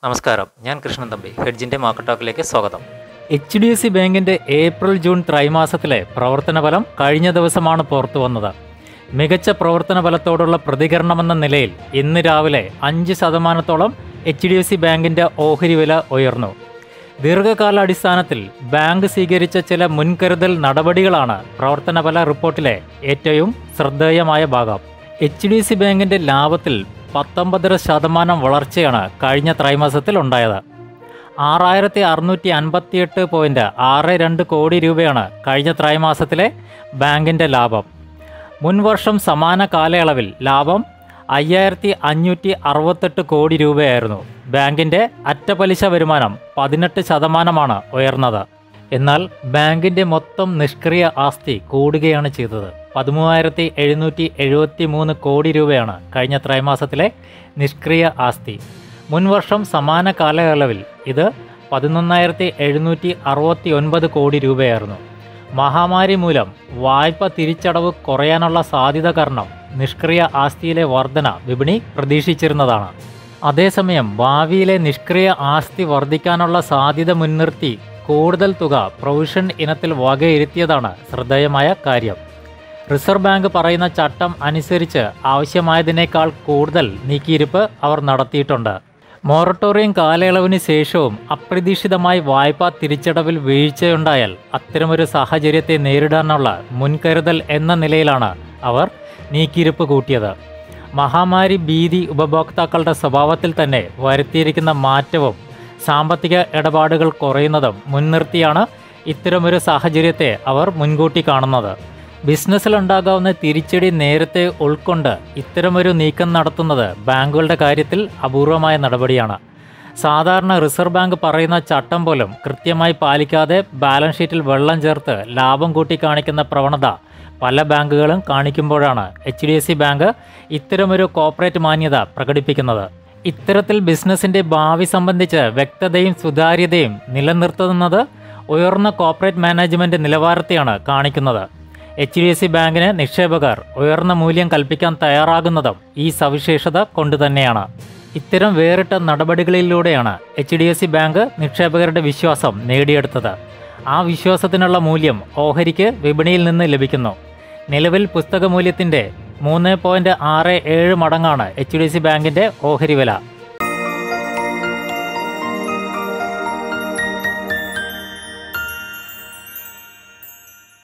നമസ്കാരം ഞാൻ കൃഷ്ണൻ തമ്പി ഹെഡ്ജിൻ്റെ മാർക്കറ്റ് ടോക്കിലേക്ക് സ്വാഗതം എച്ച് ഡി എഫ് സി ബാങ്കിന്റെ ഏപ്രിൽ ജൂൺ ത്രൈമാസത്തിലെ പ്രവർത്തന ഫലം കഴിഞ്ഞ ദിവസമാണ് പുറത്തു വന്നത് മികച്ച പ്രവർത്തന ഫലത്തോടുള്ള പ്രതികരണമെന്ന നിലയിൽ ഇന്ന് രാവിലെ അഞ്ച് ശതമാനത്തോളം എച്ച് ഡി എഫ് സി ബാങ്കിന്റെ ഓഹരി വില ഉയർന്നു ദീർഘകാലാടിസ്ഥാനത്തിൽ ബാങ്ക് സ്വീകരിച്ച ചില മുൻകരുതൽ നടപടികളാണ് പ്രവർത്തനഫല റിപ്പോർട്ടിലെ ഏറ്റവും ശ്രദ്ധേയമായ ഭാഗം എച്ച് ഡി സി ബാങ്കിന്റെ ലാഭത്തിൽ പത്തൊമ്പതര ശതമാനം വളർച്ചയാണ് കഴിഞ്ഞ ത്രൈമാസത്തിൽ ഉണ്ടായത് ആറായിരത്തി അറുന്നൂറ്റി അൻപത്തിയെട്ട് പോയിന്റ് ആറ് രണ്ട് കോടി രൂപയാണ് കഴിഞ്ഞ ത്രൈമാസത്തിലെ ബാങ്കിന്റെ ലാഭം മുൻവർഷം സമാന കാലയളവിൽ ലാഭം അയ്യായിരത്തി അഞ്ഞൂറ്റി അറുപത്തെട്ട് കോടി രൂപയായിരുന്നു ബാങ്കിന്റെ അറ്റപലിശ വരുമാനം പതിനെട്ട് ശതമാനമാണ് ഉയർന്നത് എന്നാൽ ബാങ്കിന്റെ മൊത്തം നിഷ്ക്രിയ ആസ്തി കൂടുകയാണ് ചെയ്തത് പതിമൂവായിരത്തി എഴുന്നൂറ്റി എഴുപത്തി മൂന്ന് കോടി രൂപയാണ് കഴിഞ്ഞ ത്രൈമാസത്തിലെ നിഷ്ക്രിയ ആസ്തി മുൻവർഷം സമാന കാലയളവിൽ ഇത് പതിനൊന്നായിരത്തി എഴുന്നൂറ്റി അറുപത്തി ഒൻപത് കോടി രൂപയായിരുന്നു മഹാമാരി മൂലം വായ്പ തിരിച്ചടവ് കുറയാനുള്ള സാധ്യത കാരണം നിഷ്ക്രിയ ആസ്തിയിലെ വർധന വിപണി പ്രതീക്ഷിച്ചിരുന്നതാണ് അതേസമയം ഭാവിയിലെ നിഷ്ക്രിയ ആസ്തി വർദ്ധിക്കാനുള്ള സാധ്യത മുൻനിർത്തി കൂടുതൽ തുക പ്രൊവിഷൻ ഇനത്തിൽ വകയിരുത്തിയതാണ് ശ്രദ്ധേയമായ കാര്യം റിസർവ് ബാങ്ക് പറയുന്ന ചട്ടം അനുസരിച്ച് ആവശ്യമായതിനേക്കാൾ കൂടുതൽ നീക്കിയിരിപ്പ് അവർ നടത്തിയിട്ടുണ്ട് മൊറട്ടോറിയം കാലയളവിന് ശേഷവും അപ്രതീക്ഷിതമായി വായ്പാ തിരിച്ചടവിൽ വീഴ്ചയുണ്ടായാൽ അത്തരമൊരു സാഹചര്യത്തെ നേരിടാനുള്ള മുൻകരുതൽ എന്ന നിലയിലാണ് അവർ നീക്കിയിരിപ്പ് കൂട്ടിയത് മഹാമാരി ഭീതി ഉപഭോക്താക്കളുടെ സ്വഭാവത്തിൽ തന്നെ വരുത്തിയിരിക്കുന്ന മാറ്റവും സാമ്പത്തിക ഇടപാടുകൾ കുറയുന്നതും മുൻനിർത്തിയാണ് ഇത്തരമൊരു സാഹചര്യത്തെ അവർ മുൻകൂട്ടി കാണുന്നത് ബിസിനസ്സിലുണ്ടാകാവുന്ന തിരിച്ചടി നേരത്തെ ഉൾക്കൊണ്ട് ഇത്തരമൊരു നീക്കം നടത്തുന്നത് ബാങ്കുകളുടെ കാര്യത്തിൽ അപൂർവമായ നടപടിയാണ് സാധാരണ റിസർവ് ബാങ്ക് പറയുന്ന ചട്ടം പോലും കൃത്യമായി പാലിക്കാതെ ബാലൻസ് ഷീറ്റിൽ വെള്ളം ചേർത്ത് ലാഭം കൂട്ടി കാണിക്കുന്ന പ്രവണത പല ബാങ്കുകളും കാണിക്കുമ്പോഴാണ് H D F C bank ഇത്തരമൊരു കോർപ്പറേറ്റ് മാന്യത പ്രകടിപ്പിക്കുന്നത് ഇത്തരത്തിൽ ബിസിനസിന്റെ ഭാവി സംബന്ധിച്ച് വ്യക്തതയും സുതാര്യതയും നിലനിർത്തുന്നത് ഉയർന്ന കോർപ്പറേറ്റ് മാനേജ്മെന്റ് നിലവാരത്തെയാണ് കാണിക്കുന്നത് എച്ച് ഡി എഫ് സി ബാങ്കിന് നിക്ഷേപകർ ഉയർന്ന മൂല്യം കൽപ്പിക്കാൻ തയ്യാറാകുന്നതും ഈ സവിശേഷത കൊണ്ടുതന്നെയാണ് ഇത്തരം വേറിട്ട നടപടികളിലൂടെയാണ് H D F C bank നിക്ഷേപകരുടെ വിശ്വാസം നേടിയെടുത്തത് ആ വിശ്വാസത്തിനുള്ള മൂല്യം ഓഹരിക്ക് വിപണിയിൽ നിന്ന് ലഭിക്കുന്നു നിലവിൽ പുസ്തക മൂല്യത്തിൻ്റെ മൂന്ന് പോയിൻറ്റ് ആറ് ഏഴ് മടങ്ങാണ് എച്ച് ഡി എഫ് സി ബാങ്കിൻ്റെ ഓഹരി വില